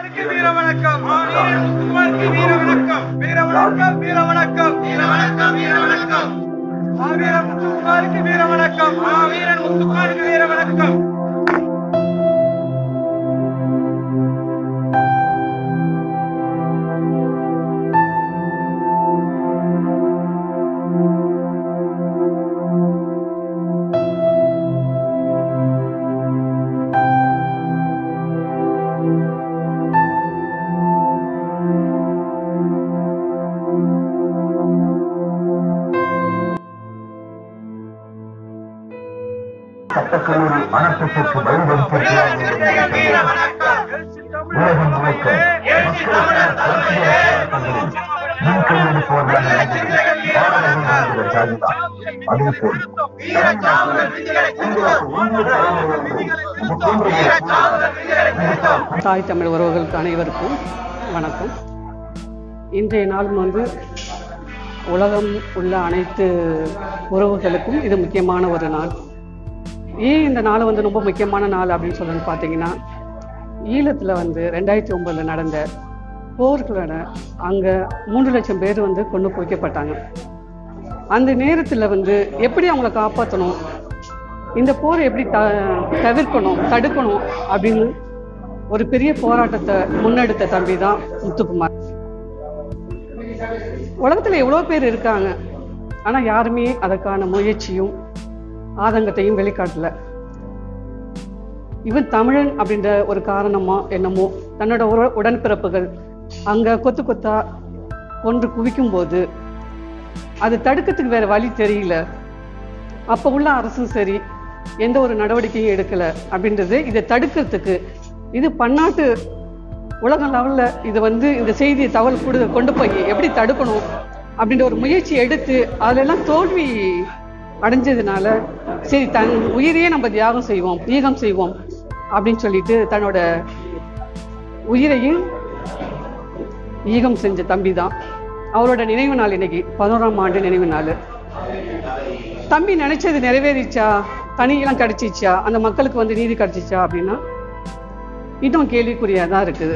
முத்துக்குமாருக்கு வீர வணக்கம் வீரன் முத்துக்குமாருக்கு வீர வணக்கம் வீர வணக்கம் வீர வணக்கம் வீர வணக்கம் வீர வணக்கம் மாவீரன் முத்துக்குமாருக்கு வீர வணக்கம் மாவீரன் முத்துக்குமாருக்கு வீர வணக்கம் சட்டக்கல்லூரி அனர்த்தத்திற்கு பயன்படுத்தியிருக்கிறார்கள் வீர வணக்கம் உலகம் முழுக்க மக்களுக்கான புரட்சிகர போராட்டங்களில் மின்கல்லூரி போன்ற பாடல்கள் வாழ்கிற ஜாதிதான் அதேபோல் உங்களுக்கு உண்மை தலைவர்களுக்கு தாய் தமிழ் உறவுகளுக்கு அனைவருக்கும் வணக்கம் இன்றைய நாள் வந்து உலகம் உள்ள அனைத்து உறவுகளுக்கும் இது முக்கியமான ஒரு நாள் ஏன் இந்த நாள் வந்து ரொம்ப முக்கியமான நாள் அப்படின்னு சொல்லணும்னு பார்த்தீங்கன்னா ஈழத்தில் வந்து ரெண்டாயிரத்தி ஒன்பதில் நடந்த போர்களோட அங்கே மூன்று லட்சம் பேர் வந்து கொண்டு போய்க்கப்பட்டாங்க அந்த நேரத்தில் வந்து எப்படி அவங்கள காப்பாற்றணும் இந்த போரை எப்படி த தவிர்க்கணும் தடுக்கணும் அப்படின்னு ஒரு பெரிய போராட்டத்தை முன்னெடுத்த தம்பி தான் முத்துக்குமார் உலகத்துல எவ்வளோ பேர் இருக்காங்க ஆனா யாருமே அதற்கான முயற்சியும் ஆதங்கத்தையும் வெளிக்காட்டல இவன் தமிழன் அப்படின்ற ஒரு காரணமா என்னமோ தன்னோட உற உடன்பிறப்புகள் அங்க கொத்து கொத்தா ஒன்று குவிக்கும் போது அது தடுக்கிறதுக்கு வேற வழி தெரியல அப்ப உள்ள அரசும் சரி எந்த ஒரு நடவடிக்கையும் எடுக்கல அப்படின்றது இதை தடுக்கிறதுக்கு இது பன்னாட்டு உலக லெவல்ல இது வந்து இந்த செய்தியை தகவல் கொடு கொண்டு போய் எப்படி தடுக்கணும் அப்படின்ற ஒரு முயற்சி எடுத்து அதிலெல்லாம் தோல்வி அடைஞ்சதுனால சரி தன் உயிரையே நம்ம தியாகம் செய்வோம் ஈகம் செய்வோம் அப்படின்னு சொல்லிட்டு தன்னோட உயிரையும் ஈகம் செஞ்ச தம்பி தான் அவரோட நினைவு நாள் இன்னைக்கு பதினோராம் ஆண்டு நினைவு நாள் தம்பி நினைச்சது நிறைவேறிச்சா தனியெல்லாம் கிடைச்சிச்சா அந்த மக்களுக்கு வந்து நீதி கிடைச்சிச்சா அப்படின்னா இன்னும் கேள்விக்குறியா தான் இருக்குது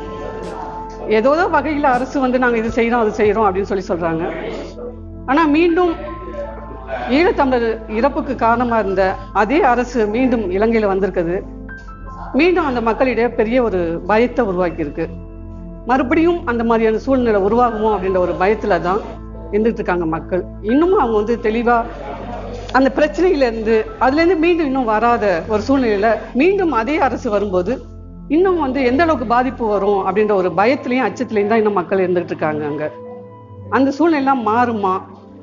ஏதோ வகையில் அரசு வந்து நாங்கள் இது செய்கிறோம் அது செய்கிறோம் அப்படின்னு சொல்லி சொல்கிறாங்க ஆனால் மீண்டும் ஈழத்தமிழர் இறப்புக்கு காரணமாக இருந்த அதே அரசு மீண்டும் இலங்கையில் வந்திருக்குது மீண்டும் அந்த மக்களிடையே பெரிய ஒரு பயத்தை உருவாக்கியிருக்கு மறுபடியும் அந்த மாதிரியான சூழ்நிலை உருவாகுமோ அப்படின்ற ஒரு பயத்துல தான் இருந்துட்டு இருக்காங்க மக்கள் இன்னமும் அவங்க வந்து தெளிவா அந்த பிரச்சனையில இருந்து அதுல இருந்து மீண்டும் இன்னும் வராத ஒரு சூழ்நிலையில மீண்டும் அதே அரசு வரும்போது இன்னும் வந்து எந்த அளவுக்கு பாதிப்பு வரும் அப்படின்ற ஒரு பயத்திலையும் அச்சத்திலையும் தான் இன்னும் மக்கள் இருந்துட்டு இருக்காங்க அங்க அந்த சூழ்நிலைலாம் மாறுமா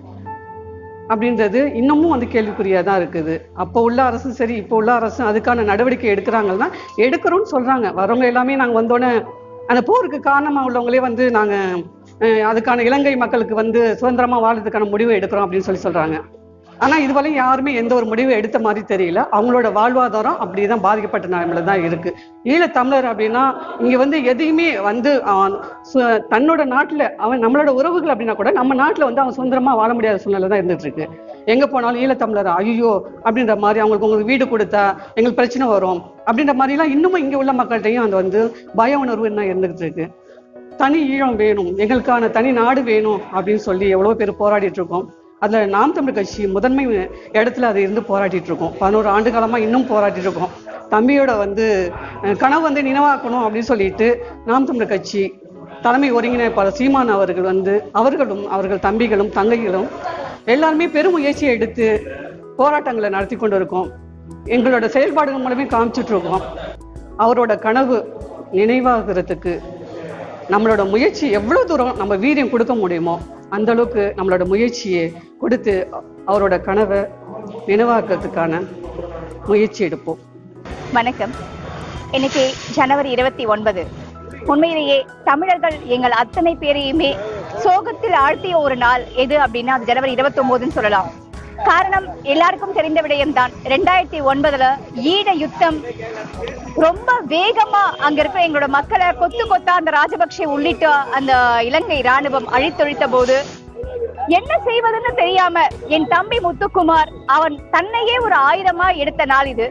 அப்படின்றது இன்னமும் வந்து கேள்விக்குறியா தான் இருக்குது அப்போ உள்ள அரசும் சரி இப்போ உள்ள அரசும் அதுக்கான நடவடிக்கை எடுக்கிறாங்கன்னா எடுக்கிறோம்னு சொல்றாங்க வரவங்க எல்லாமே நாங்க வந்தோடனே அந்த போருக்கு காரணமா உள்ளவங்களே வந்து நாங்க அஹ், அதுக்கான இலங்கை மக்களுக்கு வந்து சுதந்திரமா வாழ்றதுக்கான முடிவை எடுக்கிறோம் அப்படின்னு சொல்லி சொல்றாங்க ஆனா இதுவரையும் யாருமே எந்த ஒரு முடிவு எடுத்த மாதிரி தெரியல அவங்களோட வாழ்வாதாரம் அப்படிதான் பாதிக்கப்பட்ட நிலைமையில தான் இருக்கு ஈழத்தமிழர் அப்படின்னா இங்க வந்து எதையுமே வந்து அவன் சு- தன்னோட நாட்டுல அவன் நம்மளோட உறவுகள் அப்படின்னா கூட நம்ம நாட்டுல வந்து அவன் சுதந்திரமா வாழ முடியாத சூழ்நிலை தான் இருந்துட்டு இருக்கு எங்க போனாலும் ஈழத்தமிழர் ஐயோ அப்படின்ற மாதிரி அவங்களுக்கு உங்களுக்கு வீடு கொடுத்தா எங்களுக்கு பிரச்சனை வரும் அப்படின்ற மாதிரிலாம் இன்னமும் இங்க உள்ள மக்கள்கிட்டையும் அந்த வந்து பய உணர்வு என்ன இருந்துகிட்டு இருக்கு தனி ஈழம் வேணும் எங்களுக்கான தனி நாடு வேணும் அப்படின்னு சொல்லி எவ்வளவு பேர் போராடிட்டு இருக்கோம் அதுல நாம் தமிழ் கட்சி முதன்மை இடத்துல அது இருந்து போராடிட்டு இருக்கோம் பதினோரு ஆண்டு காலமா இன்னும் போராடிட்டு இருக்கோம் தம்பியோட வந்து அஹ், கனவு வந்து நினைவாக்கணும் அப்படின்னு சொல்லிட்டு நாம் தமிழ் கட்சி தலைமை ஒருங்கிணைப்பாளர் சீமான் அவர்கள் வந்து அவர்களும் அவர்கள் தம்பிகளும் தங்கைகளும் எல்லாருமே பெரும் முயற்சியை எடுத்து போராட்டங்களை நடத்தி கொண்டு இருக்கோம் எங்களோட செயல்பாடுகள் மூலமே காமிச்சிட்டு இருக்கோம் அவரோட கனவு நினைவாகிறதுக்கு நம்மளோட முயற்சி எவ்வளவு தூரம் நம்ம வீரியம் கொடுக்க முடியுமோ அந்த அளவுக்கு நம்மளோட முயற்சியை கொடுத்து அவரோட கனவை நினைவாக்கிறதுக்கான முயற்சி எடுப்போம் வணக்கம் இன்னைக்கு ஜனவரி இருபத்தி ஒன்பது உண்மையிலேயே தமிழர்கள் எங்கள் அத்தனை பேரையுமே சோகத்தில் ஆழ்த்திய ஒரு நாள் எது அப்படின்னா அது ஜனவரி இருபத்தி ஒன்பதுன்னு சொல்லலாம் காரணம் எல்லாருக்கும் தெரிந்த விடயம்தான் ரெண்டாயிரத்தி ஒன்பதுல ஈழ யுத்தம் ரொம்ப வேகமா அங்க இருக்கிற எங்களோட மக்களை கொத்து கொத்தா அந்த ராஜபக்ஷ உள்ளிட்ட அந்த இலங்கை ராணுவம் அழித்தொழித்த போது என்ன செய்வதுன்னு தெரியாம என் தம்பி முத்துக்குமார் அவன் தன்னையே ஒரு ஆயுதமா எடுத்த நாள் இது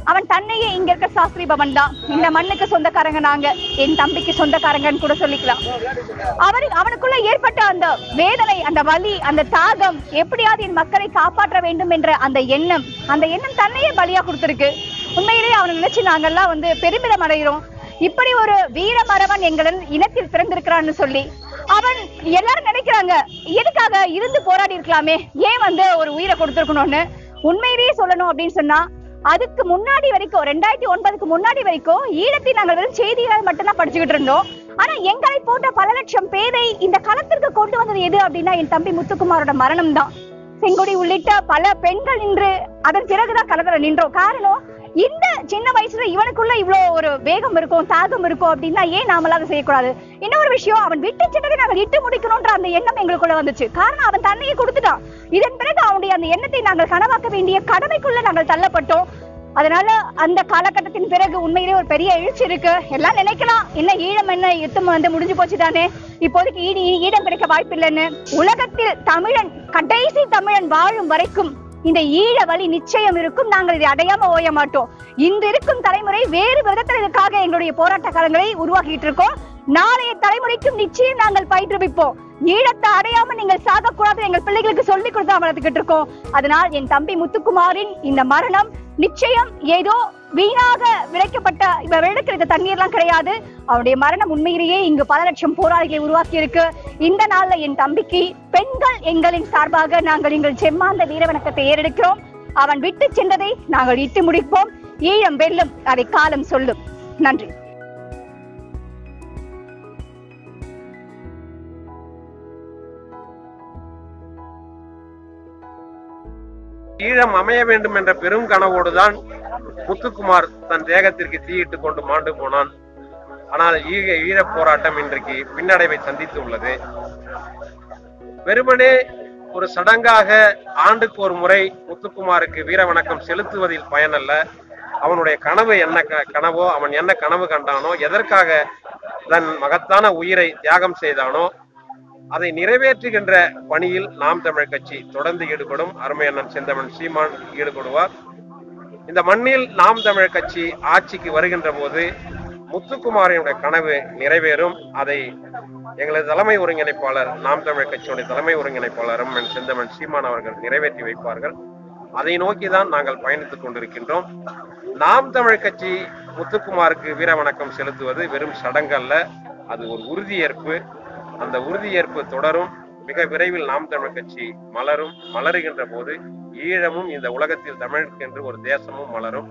அவன் தன்னையே இங்க இருக்க சாஸ்திரி பவன் தான் இந்த மண்ணுக்கு சொந்தக்காரங்க நாங்க என் தம்பிக்கு சொந்தக்காரங்கன்னு கூட சொல்லிக்கலாம் அவரு அவனுக்குள்ள ஏற்பட்ட அந்த வேதனை அந்த வலி அந்த தாகம் எப்படியாவது என் மக்களை காப்பாற்ற வேண்டும் என்ற அந்த எண்ணம் அந்த எண்ணம் தன்னையே பலியா கொடுத்திருக்கு உண்மையிலேயே அவனை நினைச்சு நாங்கெல்லாம் வந்து பெருமிதம் அடைகிறோம் இப்படி ஒரு வீரமரவன் எங்களின் இனத்தில் பிறந்திருக்கிறான்னு சொல்லி அவன் எல்லாரும் நினைக்கிறாங்க எதுக்காக இருந்து போராடி இருக்கலாமே ஏன் வந்து ஒரு உயிரை கொடுத்திருக்கணும்னு உண்மையிலேயே சொல்லணும் அப்படின்னு சொன்னா அதுக்கு முன்னாடி வரைக்கும் ரெண்டாயிரத்தி ஒன்பதுக்கு முன்னாடி வரைக்கும் ஈழத்தை நாங்கள் வெறும் செய்திகளை மட்டும்தான் படிச்சுக்கிட்டு இருந்தோம் ஆனா எங்களை போன்ற பல லட்சம் பேரை இந்த களத்திற்கு கொண்டு வந்தது எது அப்படின்னா என் தம்பி முத்துக்குமாரோட மரணம் தான் செங்கொடி உள்ளிட்ட பல பெண்கள் நின்று அதன் பிறகுதான் களத்துல நின்றோம் காரணம் இந்த சின்ன வயசுல இவனுக்குள்ள இவ்வளவு ஒரு வேகம் இருக்கும் தாகம் இருக்கும் அப்படின்னா ஏன் நாமளாக செய்யக்கூடாது இன்னொரு விஷயம் அவன் விட்டு சென்றதை நாங்கள் இட்டு முடிக்கணும்ன்ற அந்த எண்ணம் எங்களுக்குள்ள வந்துச்சு காரணம் அவன் தன்னையே கொடுத்துட்டான் இதன் பிறகு அவனுடைய அந்த எண்ணத்தை நாங்கள் கனவாக்க வேண்டிய கடமைக்குள்ள நாங்கள் தள்ளப்பட்டோம் அதனால அந்த காலகட்டத்தின் பிறகு உண்மையிலே ஒரு பெரிய எழுச்சி இருக்கு எல்லாம் நினைக்கலாம் என்ன ஈழம் என்ன யுத்தம் வந்து முடிஞ்சு போச்சு தானே இப்போதைக்கு ஈடு ஈடம் கிடைக்க வாய்ப்பில்லைன்னு உலகத்தில் தமிழன் கடைசி தமிழன் வாழும் வரைக்கும் இந்த ஈழ வழி நிச்சயம் இருக்கும் நாங்கள் இதை அடையாம ஓய மாட்டோம் இன்று இருக்கும் தலைமுறை வேறு விதத்தில் இதற்காக எங்களுடைய போராட்ட காலங்களை உருவாக்கிட்டு இருக்கோம் நாளைய தலைமுறைக்கும் நிச்சயம் நாங்கள் பயிற்றுவிப்போம் ஈழத்தை அடையாம நீங்கள் சாகக்கூடாது எங்கள் பிள்ளைகளுக்கு சொல்லி கொடுத்து வளர்த்துக்கிட்டு இருக்கோம் அதனால் என் தம்பி முத்துக்குமாரின் இந்த மரணம் நிச்சயம் ஏதோ வீணாக விளைக்கப்பட்ட இப்ப விளைக்கிற இந்த தண்ணீர்லாம் கிடையாது அவனுடைய மரணம் உண்மையிலேயே இங்கு பல லட்சம் போராளிகளை உருவாக்கி இருக்கு இந்த நாள்ல என் தம்பிக்கு பெண்கள் எங்களின் சார்பாக நாங்கள் எங்கள் செம்மாந்த வீரவணக்கத்தை ஏறெடுக்கிறோம் அவன் விட்டு சென்றதை நாங்கள் இட்டு முடிப்போம் ஈழம் வெல்லும் அதை காலம் சொல்லும் நன்றி ஈழம் அமைய வேண்டும் என்ற பெரும் கனவோடுதான் முத்துக்குமார் தன் தேகத்திற்கு தீயிட்டு கொண்டு மாண்டு போனான் ஆனால் ஈழ ஈழப் போராட்டம் இன்றைக்கு பின்னடைவை சந்தித்து உள்ளது வெறுமனே ஒரு சடங்காக ஆண்டுக்கு ஒரு முறை முத்துக்குமாருக்கு வீர வணக்கம் செலுத்துவதில் பயனல்ல அவனுடைய கனவு என்ன க- கனவோ அவன் என்ன கனவு கண்டானோ எதற்காக தன் மகத்தான உயிரை தியாகம் செய்தானோ அதை நிறைவேற்றுகின்ற பணியில் நாம் தமிழ் கட்சி தொடர்ந்து ஈடுபடும் அருமையண்ணன் செந்தமன் சீமான் ஈடுபடுவார் இந்த மண்ணில் நாம் தமிழ் கட்சி ஆட்சிக்கு வருகின்ற போது முத்துக்குமாரினுடைய கனவு நிறைவேறும் அதை எங்களது தலைமை ஒருங்கிணைப்பாளர் நாம் தமிழ் கட்சியுடைய தலைமை ஒருங்கிணைப்பாளர் என் செந்தமன் சீமான் அவர்கள் நிறைவேற்றி வைப்பார்கள் அதை நோக்கிதான் நாங்கள் பயணித்துக் கொண்டிருக்கின்றோம் நாம் தமிழ் கட்சி முத்துக்குமாருக்கு வீர வணக்கம் செலுத்துவது வெறும் சடங்கல்ல அது ஒரு உறுதியேற்பு அந்த உறுதியேற்பு தொடரும் மிக விரைவில் நாம் தமிழ் கட்சி மலரும் மலருகின்ற போது ஈழமும் இந்த உலகத்தில் தமிழுக்கென்று ஒரு தேசமும் மலரும்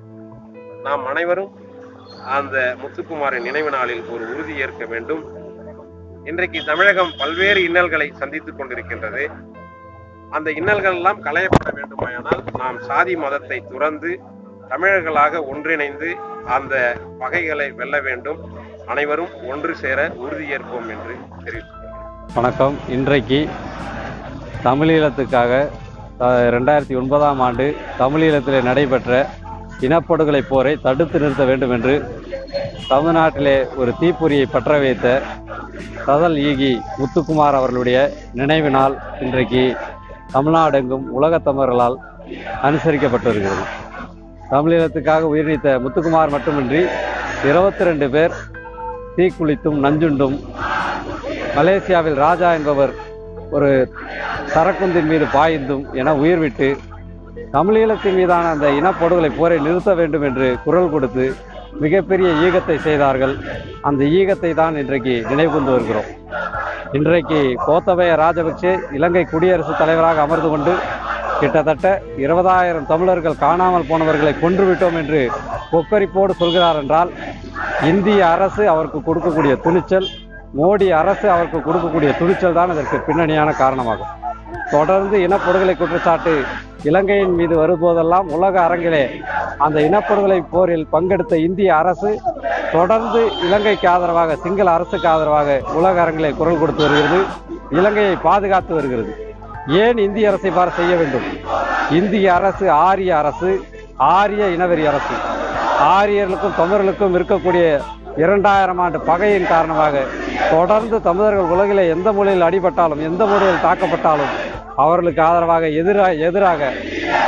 நாம் அனைவரும் அந்த முத்துக்குமாரின் நினைவு நாளில் ஒரு உறுதி ஏற்க வேண்டும் இன்றைக்கு தமிழகம் பல்வேறு இன்னல்களை சந்தித்துக் கொண்டிருக்கின்றது அந்த இன்னல்கள் எல்லாம் களையப்பட வேண்டுமானால் நாம் சாதி மதத்தை துறந்து தமிழர்களாக ஒன்றிணைந்து அந்த பகைகளை வெல்ல வேண்டும் அனைவரும் ஒன்று சேர உறுதியேற்போம் என்று தெரிவித்துக் வணக்கம் இன்றைக்கு தமிழீழத்துக்காக அஹ், ரெண்டாயிரத்தி ஒன்பதாம் ஆண்டு தமிழீழத்தில் நடைபெற்ற இனப்படுகொலை போரை தடுத்து நிறுத்த வேண்டும் என்று தமிழ்நாட்டிலே ஒரு தீப்பொறியை பற்ற வைத்த சதல் ஈகி முத்துக்குமார் அவர்களுடைய நினைவு நாள் இன்றைக்கு தமிழ்நாடெங்கும் உலகத் தமிழர்களால் அனுசரிக்கப்பட்டு வருகிறது தமிழீழத்துக்காக உயிர்நீத்த முத்துக்குமார் மட்டுமின்றி இருபத்தி ரெண்டு பேர் தீக்குளித்தும் நஞ்சுண்டும் மலேசியாவில் ராஜா என்பவர் ஒரு சரக்குந்தின் மீது பாய்ந்தும் என உயிர் விட்டு தமிழீழத்தின் மீதான அந்த இனப்படுகொலை போரை நிறுத்த வேண்டும் என்று குரல் கொடுத்து மிகப்பெரிய ஈகத்தை செய்தார்கள் அந்த ஈகத்தை தான் இன்றைக்கு நினைவு கொண்டு வருகிறோம் இன்றைக்கு கோத்தபய ராஜபக்சே இலங்கை குடியரசுத் தலைவராக அமர்ந்து கொண்டு கிட்டத்தட்ட இருபதாயிரம் தமிழர்கள் காணாமல் போனவர்களை கொன்றுவிட்டோம் என்று கொக்கரிப்போடு சொல்கிறார் என்றால் இந்திய அரசு அவருக்கு கொடுக்கக்கூடிய துணிச்சல் மோடி அரசு அவருக்கு கொடுக்கக்கூடிய துணிச்சல் தான் இதற்கு பின்னணியான காரணமாகும் தொடர்ந்து இனப்படுகொலை குற்றச்சாட்டு இலங்கையின் மீது வரும்போதெல்லாம் உலக அரங்கிலே அந்த இனப்படுகொலை போரில் பங்கெடுத்த இந்திய அரசு தொடர்ந்து இலங்கைக்கு ஆதரவாக சிங்கள அரசுக்கு ஆதரவாக உலக அரங்கிலே குரல் கொடுத்து வருகிறது இலங்கையை பாதுகாத்து வருகிறது ஏன் இந்திய அரசை இவ்வாறு செய்ய வேண்டும் இந்திய அரசு ஆரிய அரசு ஆரிய இனவெறி அரசு ஆரியர்களுக்கும் தமிழர்களுக்கும் இருக்கக்கூடிய இரண்டாயிரம் ஆண்டு பகையின் காரணமாக தொடர்ந்து தமிழர்கள் உலகிலே எந்த மொழியில் அடிபட்டாலும் எந்த மொழியில் தாக்கப்பட்டாலும் அவர்களுக்கு ஆதரவாக எதிராக எதிராக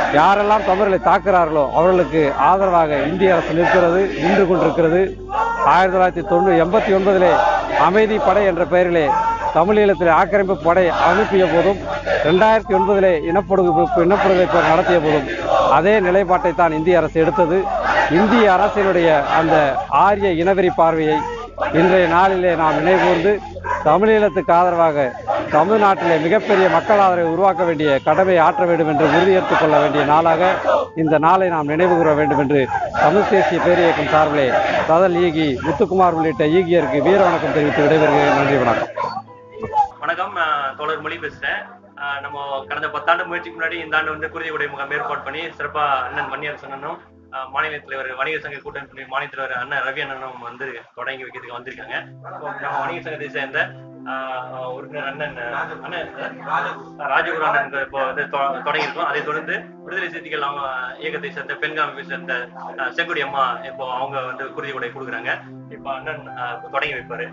யாரெல்லாம் தமிழர்களை தாக்குறார்களோ அவர்களுக்கு ஆதரவாக இந்திய அரசு நிற்கிறது நின்று கொண்டிருக்கிறது ஆயிரத்தி தொள்ளாயிரத்தி தொண்ணூறு எண்பத்தி ஒன்பதிலே அமைதி படை என்ற பெயரிலே தமிழீழத்தில் ஆக்கிரமிப்பு படை அனுப்பிய போதும் ரெண்டாயிரத்தி ஒன்பதிலே இனப்படுகொலை இனப்படுகொலை போர் நடத்திய போதும் அதே நிலைப்பாட்டை தான் இந்திய அரசு எடுத்தது இந்திய அரசினுடைய அந்த ஆரிய இனவெறி பார்வையை இன்றைய நாளிலே நாம் நினைவுகூர்ந்து தமிழீழத்துக்கு ஆதரவாக தமிழ்நாட்டிலே மிகப்பெரிய மக்கள் ஆதரவை உருவாக்க வேண்டிய கடமை ஆற்ற வேண்டும் என்று உறுதியேற்றுக் கொள்ள வேண்டிய நாளாக இந்த நாளை நாம் நினைவு கூற வேண்டும் என்று தமிழ் தேசிய பேரியக்கம் சார்பிலே சதல் ஈகி முத்துக்குமார் உள்ளிட்ட ஈகியருக்கு வீர வணக்கம் தெரிவித்து விடைபெறுகிறேன் நன்றி வணக்கம் வணக்கம் நான் தோழர் மொழி பேசுறேன் ஆஹ் நம்ம கடந்த பத்தாண்டு முயற்சிக்கு முன்னாடி இந்த ஆண்டு வந்து குருதி உடை முகாம் ஏற்பாடு பண்ணி சிறப்பா அண்ணன் மணியரசன் அண்ணனும் ஆஹ் மாநில தலைவர் வணிக சங்க கூட்டணி மாநில தலைவர் அண்ணன் ரவி அண்ணனும் வந்து தொடங்கி வைக்கிறதுக்கு வந்திருக்காங்க இப்போ நம்ம வணிக சங்கத்தை சேர்ந்த ஆஹ் உறுப்பினர் அண்ணன் அண்ணன் ராஜகுரு அண்ணன் இப்போ வந்து தொ- தொடங்கியிருக்கோம் அதை தொடர்ந்து விடுதலை சிறுத்தைகள் அவங்க இயக்கத்தை சேர்ந்த பெண்கள் அமைப்பை சேர்ந்த ஆஹ் செங்குடி அம்மா இப்போ அவங்க வந்து குருதி உடை கொடுக்குறாங்க இப்போ அண்ணன் ஆஹ் தொடங்கி வைப்பாரு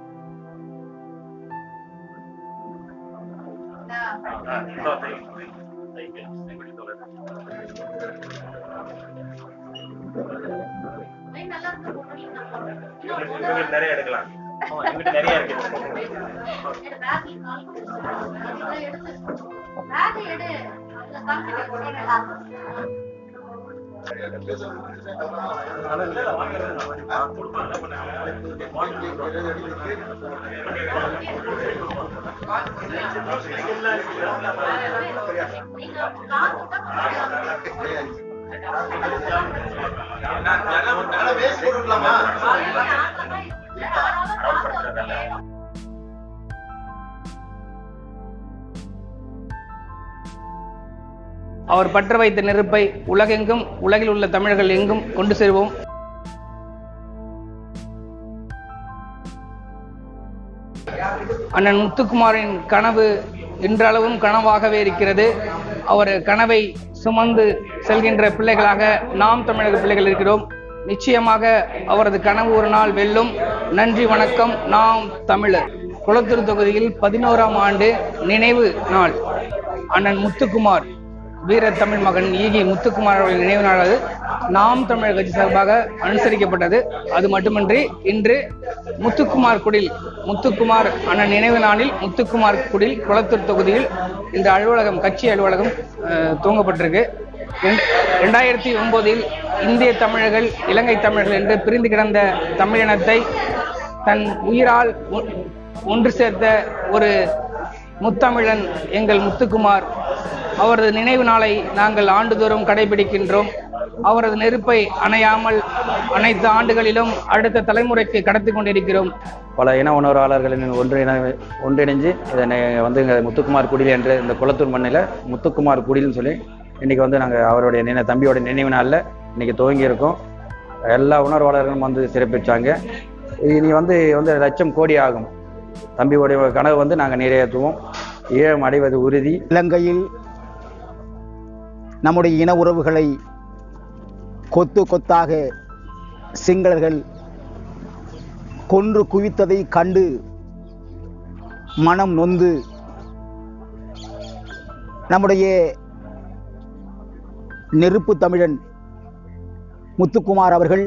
இவங்களுக்கு நிறைய எடுக்கலாம் ஆமா, இவங்கிட்ட நிறைய இருக்கு அவர் பற்ற வைத்த நெருப்பை உலகெங்கும் உலகில் உள்ள தமிழர்கள் எங்கும் கொண்டு செல்வோம் அண்ணன் முத்துக்குமாரின் கனவு இன்றளவும் கனவாகவே இருக்கிறது அவர் கனவை சுமந்து செல்கின்ற பிள்ளைகளாக நாம் தமிழக பிள்ளைகள் இருக்கிறோம் நிச்சயமாக அவரது கனவு ஒரு நாள் வெல்லும் நன்றி வணக்கம் நாம் தமிழர் குளத்தூர் தொகுதியில் பதினோராம் ஆண்டு நினைவு நாள் அண்ணன் முத்துக்குமார் வீர தமிழ் மகன் ஈகி முத்துக்குமார் அவர்களின் நினைவு நாள் அது நாம் தமிழர் கட்சி சார்பாக அனுசரிக்கப்பட்டது அது மட்டுமின்றி இன்று முத்துக்குமார் குடில் முத்துக்குமார் அண்ணன் நினைவு நாளில் முத்துக்குமார் குடில் குளத்தூர் தொகுதியில் இந்த அலுவலகம் கட்சி அலுவலகம் அஹ், துவங்கப்பட்டிருக்கு ரெண்டு- ரெண்டாயிரத்தி ஒன்பதில் இந்திய தமிழர்கள் இலங்கை தமிழர்கள் என்று பிரிந்து கிடந்த தமிழினத்தை தன் உயிரால் ஒ- ஒன்று சேர்த்த ஒரு முத்தமிழன் எங்கள் முத்துக்குமார் அவரது நினைவு நாளை நாங்கள் ஆண்டுதோறும் கடைபிடிக்கின்றோம் அவரது நெருப்பை அணையாமல் அனைத்து ஆண்டுகளிலும் அடுத்த தலைமுறைக்கு கடத்தி கொண்டிருக்கிறோம் பல இன உணர்வாளர்களின் ஒன்றிணை ஒன்றிணைஞ்சு இதனை வந்து இங்கே முத்துக்குமார் குடில் என்ற இந்த குளத்தூர் மண்ணில் முத்துக்குமார் குடில்னு சொல்லி இன்னைக்கு வந்து நாங்கள் அவருடைய நினை தம்பியோட நினைவு நாளில் இன்னைக்கு துவங்கி இருக்கோம் எல்லா உணர்வாளர்களும் வந்து சிறப்பிச்சாங்க இனி வந்து வந்து லட்சம் கோடி ஆகும் தம்பியோடைய கனவு வந்து நாங்கள் நிறைவேற்றுவோம் ஈழம் அடைவது உறுதி இலங்கையில் நம்முடைய இன உறவுகளை கொத்து கொத்தாக சிங்களர்கள் கொன்று குவித்ததை கண்டு மனம் நொந்து நம்முடைய நெருப்பு தமிழன் முத்துக்குமார் அவர்கள்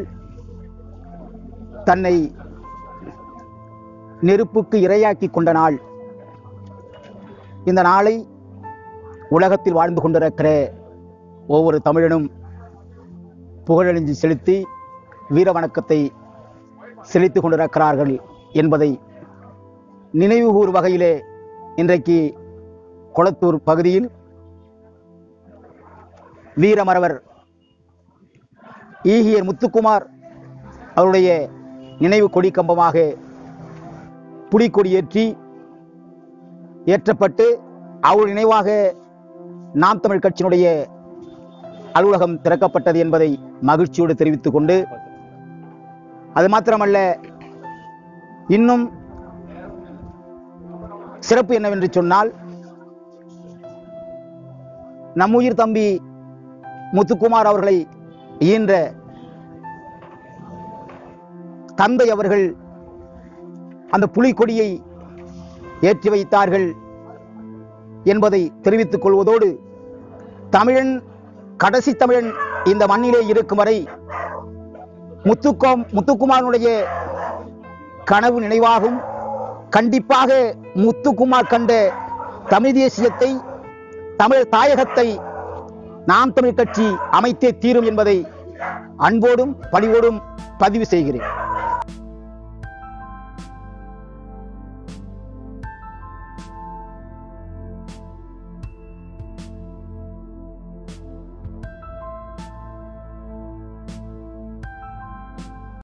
தன்னை நெருப்புக்கு இரையாக்கி கொண்ட நாள் இந்த நாளை உலகத்தில் வாழ்ந்து கொண்டிருக்கிற ஒவ்வொரு தமிழனும் புகழெழுஞ்சி செலுத்தி வீர வணக்கத்தை செலுத்திக் கொண்டிருக்கிறார்கள் என்பதை நினைவுகூர் வகையிலே இன்றைக்கு கொளத்தூர் பகுதியில் வீரமரவர் ஈகியர் முத்துக்குமார் அவருடைய நினைவு கொடி கம்பமாக புலிக்கொடி ஏற்றி ஏற்றப்பட்டு அவர் நினைவாக நாம் தமிழ் கட்சியினுடைய அலுவலகம் திறக்கப்பட்டது என்பதை மகிழ்ச்சியோடு தெரிவித்துக் கொண்டு அது மாத்திரமல்ல இன்னும் சிறப்பு என்னவென்று சொன்னால் நம்முயிர் தம்பி முத்துக்குமார் அவர்களை ஈன்ற தந்தை அவர்கள் அந்த புலிக்கொடியை ஏற்றி வைத்தார்கள் என்பதை தெரிவித்துக் கொள்வதோடு தமிழன் கடைசி தமிழன் இந்த மண்ணிலே இருக்கும் வரை முத்துக்கம் முத்துக்குமாரனுடைய கனவு நினைவாகும் கண்டிப்பாக முத்துக்குமார் கண்ட தமிழ் தேசியத்தை தமிழ் தாயகத்தை நாம் தமிழ் கட்சி அமைத்தே தீரும் என்பதை அன்போடும் பணிவோடும் பதிவு செய்கிறேன்